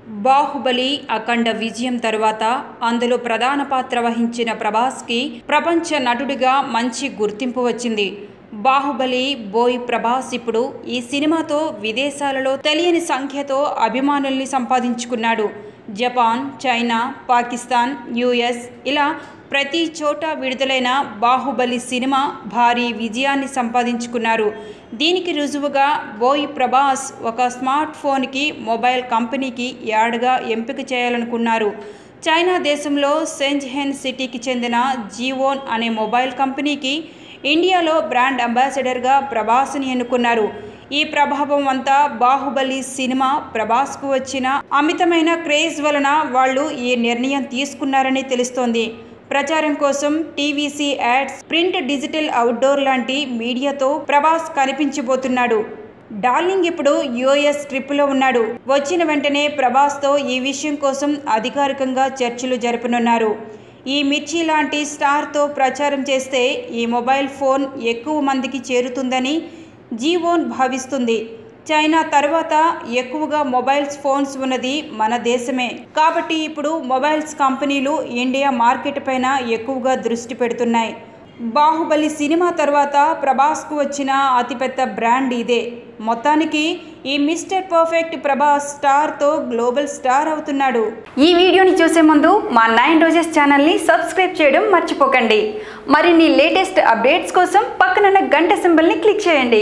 బాహుబలి అఖండ విజయం తర్వాత అందులో ప్రధాన పాత్ర వహించిన ప్రభాస్కి ప్రపంచ నటుడిగా మంచి గుర్తింపు వచ్చింది బాహుబలి బోయ్ ప్రభాస్ ఇప్పుడు ఈ సినిమాతో విదేశాలలో తెలియని సంఖ్యతో అభిమానుల్ని సంపాదించుకున్నాడు జపాన్ చైనా పాకిస్తాన్ యుఎస్ ఇలా ప్రతి చోట విడుదలైన బాహుబలి సినిమా భారీ విజయాన్ని సంపాదించుకున్నారు దీనికి రుజువుగా బోయ్ ప్రభాస్ ఒక స్మార్ట్ ఫోన్కి మొబైల్ కంపెనీకి యాడ్గా ఎంపిక చేయాలనుకున్నారు చైనా దేశంలో సెంజ్హెన్ సిటీకి చెందిన జీవోన్ అనే మొబైల్ కంపెనీకి ఇండియాలో బ్రాండ్ అంబాసిడర్గా ప్రభాస్ని ఎన్నుకున్నారు ఈ ప్రభావం అంతా బాహుబలి సినిమా ప్రభాస్కు వచ్చిన అమితమైన క్రేజ్ వలన వాళ్ళు ఈ నిర్ణయం తీసుకున్నారని తెలుస్తోంది ప్రచారం కోసం TVC ads print digital outdoor లాంటి మీడియాతో ప్రభాస్ కనిపించబోతున్నాడు డార్లింగ్ ఇప్పుడు యుఎస్ ట్రిప్లో ఉన్నాడు వచ్చిన వెంటనే ప్రభాస్తో ఈ విషయం కోసం అధికారికంగా చర్చలు జరపనున్నారు ఈ మిర్చి లాంటి స్టార్తో ప్రచారం చేస్తే ఈ మొబైల్ ఫోన్ ఎక్కువ మందికి చేరుతుందని జీవోన్ భావిస్తుంది చైనా తర్వాత ఎక్కువగా మొబైల్స్ ఫోన్స్ ఉన్నది మన దేశమే కాబట్టి ఇప్పుడు మొబైల్స్ కంపెనీలు ఇండియా మార్కెట్ పైన ఎక్కువగా దృష్టి పెడుతున్నాయి బాహుబలి సినిమా తర్వాత ప్రభాస్కు వచ్చిన అతిపెద్ద బ్రాండ్ ఇదే మొత్తానికి ఈ మిస్టర్ పర్ఫెక్ట్ ప్రభాస్ స్టార్తో గ్లోబల్ స్టార్ అవుతున్నాడు ఈ వీడియోని చూసే ముందు మా నైన్ రోజెస్ ఛానల్ని సబ్స్క్రైబ్ చేయడం మర్చిపోకండి మరిన్ని లేటెస్ట్ అప్డేట్స్ కోసం పక్కనున్న గంట సింబల్ని క్లిక్ చేయండి